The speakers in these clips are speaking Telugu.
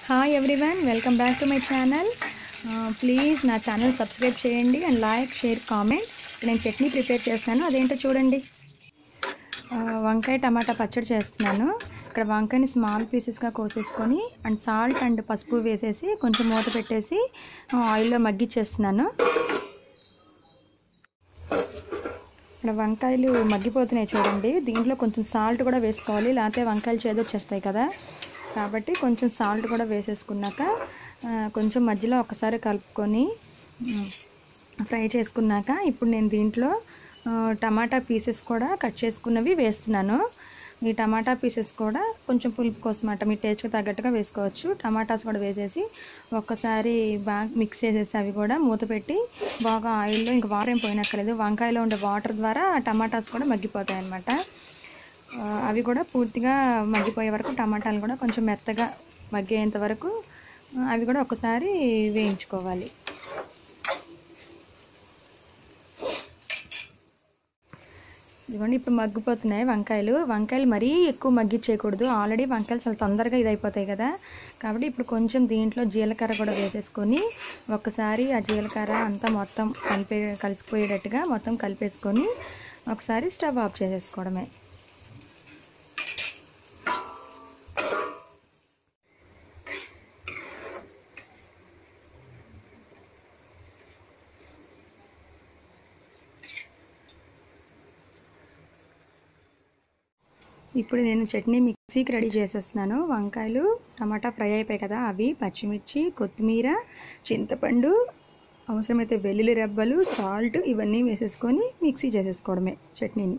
hi everyone welcome back to my channel please నా ఛానల్ సబ్స్క్రైబ్ చేయండి అండ్ లైక్ షేర్ కామెంట్ నేను చట్నీ ప్రిపేర్ చేస్తాను అదేంటో చూడండి ఆ, వంకాయ టమాటా పచ్చడి చేస్తున్నాను ఇక్కడ వంకాయని స్మాల్ పీసెస్గా కోసేసుకొని అండ్ సాల్ట్ అండ్ పసుపు వేసేసి కొంచెం మూత పెట్టేసి ఆ, ఆయిల్లో మగ్గిచ్చేస్తున్నాను ఇక్కడ వంకాయలు మగ్గిపోతున్నాయి చూడండి దీంట్లో కొంచెం సాల్ట్ కూడా వేసుకోవాలి లేకపోతే వంకాయలు చేదొచ్చేస్తాయి కదా కాబట్టి కొంచెం సాల్ట్ కూడా వేసేసుకున్నాక ఆ, కొంచెం మధ్యలో ఒకసారి కలుపుకొని ఉమ్, ఫ్రై చేసుకున్నాక ఇప్పుడు నేను దీంట్లో ఆ, టమాటా పీసెస్ కూడా కట్ చేసుకున్నవి వేస్తున్నాను ఈ టమాటా పీసెస్ కూడా కొంచెం పులుపు కోసం అట మీ టేస్ట్కి తగ్గట్టుగా వేసుకోవచ్చు టమాటాస్ కూడా వేసేసి ఒక్కసారి బాగా మిక్స్ చేసేసి అవి కూడా మూత పెట్టి బాగా ఆయిల్లో ఇంక వాటర్ ఏం పోయినక్కర్లేదు వంకాయలో ఉండే వాటర్ ద్వారా టమాటాస్ కూడా మగ్గిపోతాయి అన్నమాట ఆ, అవి కూడా పూర్తిగా మగ్గిపోయే వరకు టమాటాలు కూడా కొంచెం మెత్తగా మగ్గేంత వరకు ఆ, అవి కూడా ఒకసారి వేయించుకోవాలి ఇదిగోండి ఇప్పుడు మగ్గిపోతున్నాయి వంకాయలు వంకాయలు మరీ ఎక్కువ మగ్గిచ్చేయకూడదు ఆల్రెడీ వంకాయలు చాలా తొందరగా ఇది అయిపోతాయి కదా కాబట్టి ఇప్పుడు కొంచెం దీంట్లో జీలకర్ర కూడా వేసేసుకొని ఒక్కసారి ఆ జీలకర్ర అంతా మొత్తం కలిపే కలిసిపోయేటట్టుగా మొత్తం కలిపేసుకొని ఒకసారి స్టవ్ ఆఫ్ చేసేసుకోవడమే ఇప్పుడు నేను చట్నీ మిక్సీకి రెడీ చేసేస్తున్నాను వంకాయలు టమాటా ఫ్రై అయిపోయాయి కదా అవి పచ్చిమిర్చి కొత్తిమీర చింతపండు అవసరమైతే వెల్లుల్లి రెబ్బలు సాల్ట్ ఇవన్నీ వేసేసుకొని మిక్సీ చేసేసుకోవడమే చట్నీని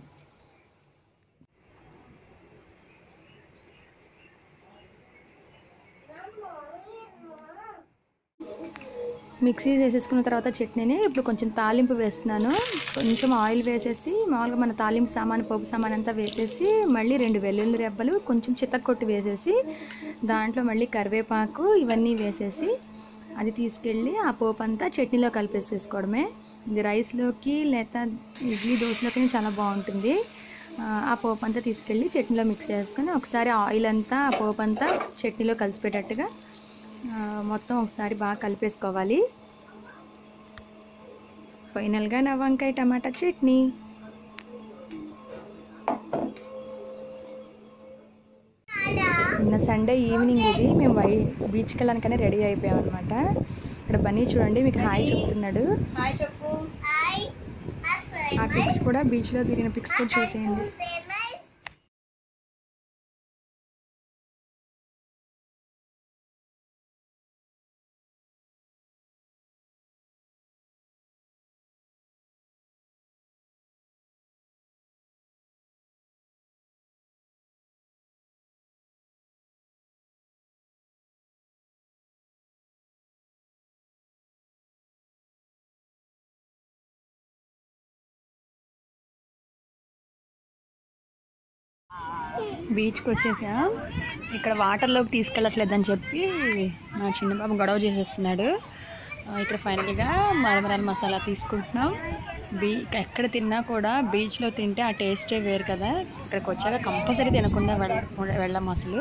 మిక్సీ చేసేసుకున్న తర్వాత చట్నీని ఇప్పుడు కొంచెం తాలింపు వేస్తున్నాను కొంచెం ఆయిల్ వేసేసి మామూలుగా మన తాలింపు సామాన్ పోపు సామాన్ అంతా వేసేసి మళ్ళీ రెండు వెల్లుల్లి రెబ్బలు కొంచెం చిత్తకొట్టు వేసేసి దాంట్లో మళ్ళీ కరివేపాకు ఇవన్నీ వేసేసి అది తీసుకెళ్ళి ఆ పోపు అంతా చట్నీలో కలిపేసేసుకోవడమే ఇది రైస్లోకి లేదా ఇడ్లీ దోశలోకి చాలా బాగుంటుంది ఆ, ఆ పోపు అంతా తీసుకెళ్ళి చట్నీలో మిక్స్ చేసుకొని ఒకసారి ఆయిల్ అంతా ఆ పోపు అంతా చట్నీలో కలిసిపెట్టేట్టుగా ఆ, మొత్తం ఒకసారి బాగా కలిపేసుకోవాలి ఫైనల్గా నా వంకాయ టమాటా చట్నీ నిన్న సండే ఈవినింగ్ ఇది మేము వై బీచ్కి వెళ్ళడానికనే రెడీ అయిపోయాం అనమాట ఇక్కడ బన్నీ చూడండి మీకు హాయ్ చెప్తున్నాడు హాయ్ చెప్పు హాయ్ ఆ పిక్స్ కూడా బీచ్లో తిరిగిన పిక్స్ కూడా చూసేయండి బీచ్కి వచ్చేసాం ఇక్కడ వాటర్లోకి తీసుకెళ్ళట్లేదని చెప్పి మా చిన్న బాబు గొడవ చేసేస్తున్నాడు ఆ, ఇక్కడ ఫైనల్గా మరమరాల మసాలా తీసుకుంటున్నాం బీ ఎక్కడ తిన్నా కూడా బీచ్లో తింటే ఆ టేస్టే వేరు కదా ఇక్కడికి వచ్చాక కంపల్సరీ తినకుండా వెళ్ళ వెళ్ళాం అసలు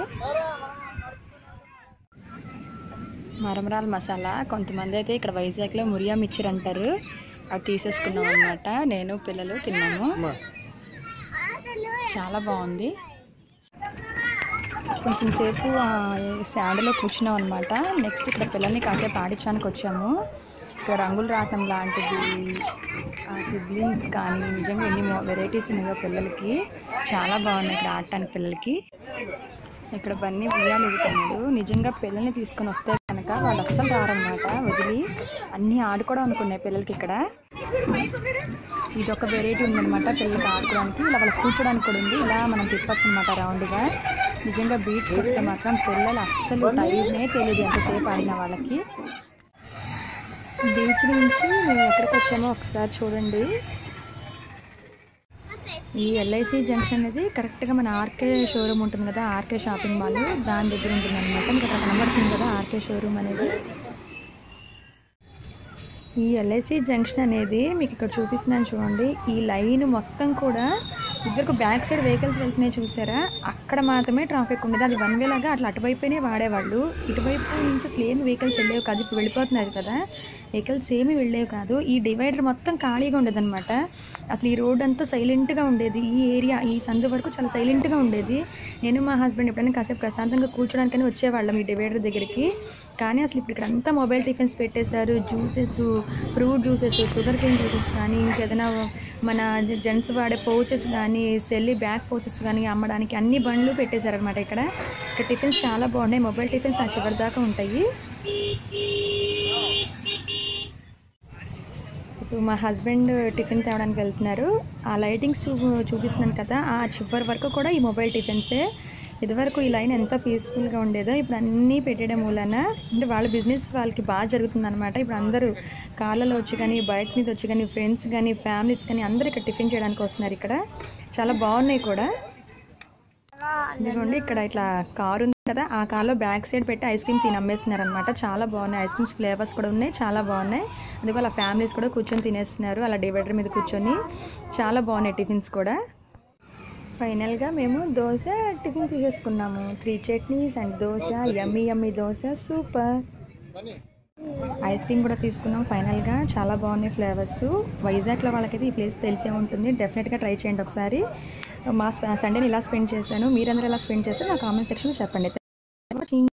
మరమరాల మసాలా కొంతమంది అయితే ఇక్కడ వైజాగ్లో మురియా మిక్చర్ అంటారు అది తీసేసుకున్నాం అనమాట నేను పిల్లలు తిన్నాము చాలా బాగుంది కొంచెం సేపు శాండలో కూర్చున్నాం అనమాట నెక్స్ట్ ఇక్కడ పిల్లల్ని కాసేపు ఆడించడానికి వచ్చాము ఇక్కడ రంగులు రాటం లాంటిది సిబ్లింగ్స్ కానీ నిజంగా ఎన్ని వెరైటీస్ ఉన్నాయో పిల్లలకి చాలా బాగున్నాయి ఇక్కడ ఆడటానికి పిల్లలకి ఇక్కడ బన్నీ ఉయ్యాలు ఎగుతున్నాడు నిజంగా పిల్లల్ని తీసుకొని వస్తే కనుక వాళ్ళు అస్సలు రారనమాట వదిలి అన్నీ ఆడుకోవడం అనుకున్నాయి పిల్లలకి ఇక్కడ ఇది ఒక వెరైటీ ఉందన్నమాట పిల్లలకి ఆడుకోవడానికి ఇలా వాళ్ళకి కూర్చోడానికి కూడా ఉంది ఇలా మనం తిప్పచ్చు అనమాట రౌండ్గా నిజంగా బీచ్ వస్తే మాత్రం పిల్లలు అస్సలు టైర్నే తెలియదు ఎంతసేపు ఆడిన వాళ్ళకి బీచ్ నుంచి మేము ఎక్కడికి వచ్చామో ఒకసారి చూడండి ఈ ఎల్ఐసి జంక్షన్ అనేది కరెక్ట్గా మన ఆర్కే షోరూమ్ ఉంటుంది కదా ఆర్కే షాపింగ్ మాల్ దాని దగ్గర ఉంటుంది అనమాట మీకు అక్కడ కనబడుతుంది కదా ఆర్కే షోరూమ్ అనేది ఈ ఎల్ఐసి జంక్షన్ అనేది మీకు ఇక్కడ చూపిస్తున్నాను చూడండి ఈ లైన్ మొత్తం కూడా ఇద్దరికి బ్యాక్ సైడ్ వెహికల్స్ వెళ్తున్నాయి చూసారా అక్కడ మాత్రమే ట్రాఫిక్ ఉండేది అది వన్ వే లాగా అట్లా అటువైపునే వాడేవాళ్ళు ఇటువైపు నుంచి అసలు ఏమి వెహికల్స్ వెళ్ళేవి కాదు ఇప్పుడు వెళ్ళిపోతున్నారు కదా వెహికల్స్ ఏమి వెళ్ళేవి కాదు ఈ డివైడర్ మొత్తం ఖాళీగా ఉండేదన్నమాట అసలు ఈ రోడ్ అంతా సైలెంట్గా ఉండేది ఈ ఏరియా ఈ సందు వరకు చాలా సైలెంట్గా ఉండేది నేను మా హస్బెండ్ ఎప్పుడైనా కాసేపు ప్రశాంతంగా కూర్చోడానికని వచ్చేవాళ్ళం ఈ డివైడర్ దగ్గరికి కానీ అసలు ఇప్పుడు ఇక్కడ అంతా మొబైల్ టిఫిన్స్ పెట్టేశారు juices fruit juices sugar cane juices కానీ ఇంకేదైనా మన జెంట్స్ వాడే పౌచెస్ కానీ సెల్లి బ్యాగ్ పౌచెస్ కానీ అమ్మడానికి అన్ని బండ్లు పెట్టేశారనమాట ఇక్కడ ఇక్కడ టిఫిన్స్ చాలా బాగున్నాయి మొబైల్ టిఫిన్స్ ఆ చివరి దాకా ఉంటాయి ఇప్పుడు మా హస్బెండ్ టిఫిన్ తేవడానికి వెళ్తున్నారు ఆ లైటింగ్స్ చూ చూపిస్తున్నాను కదా ఆ చివరి వరకు కూడా ఈ మొబైల్ టిఫిన్సే ఇదివరకు ఈ లైన్ ఎంత పీస్ఫుల్గా ఉండేదో ఇప్పుడు అన్నీ పెట్టడం మూలన అంటే వాళ్ళ బిజినెస్ వాళ్ళకి బాగా జరుగుతుంది అనమాట ఇప్పుడు అందరూ కార్లలో వచ్చి కానీ బైక్స్ మీద వచ్చి కానీ ఫ్రెండ్స్ కానీ ఫ్యామిలీస్ కానీ అందరూ ఇక్కడ టిఫిన్ చేయడానికి వస్తున్నారు ఇక్కడ చాలా బాగున్నాయి కూడా ఇదిగోండి ఇక్కడ ఇట్లా కారు ఉంది కదా ఆ కార్లో బ్యాక్ సైడ్ పెట్టి ఐస్ క్రీమ్స్ ఈయన అమ్మేస్తున్నారు అనమాట చాలా బాగున్నాయి ఐస్ క్రీమ్స్ ఫ్లేవర్స్ కూడా ఉన్నాయి చాలా బాగున్నాయి అందుకే వాళ్ళ ఫ్యామిలీస్ కూడా కూర్చొని తినేస్తున్నారు అలా డివైడర్ మీద కూర్చొని చాలా బాగున్నాయి టిఫిన్స్ కూడా ఫైనల్గా మేము దోశ టిఫిన్ తీసేసుకున్నాము three chutneys and dosa yummy yummy dosa super ice cream కూడా తీసుకున్నాం ఫైనల్గా చాలా బాగున్నాయి ఫ్లేవర్స్ వైజాగ్లో వాళ్ళకైతే ఈ ప్లేస్ తెలిసే ఉంటుంది డెఫినెట్గా ట్రై చేయండి ఒకసారి మా సండేని ఇలా స్పెండ్ చేశాను మీరందరూ ఎలా స్పెండ్ చేస్తే నా కామెంట్ సెక్షన్లో చెప్పండి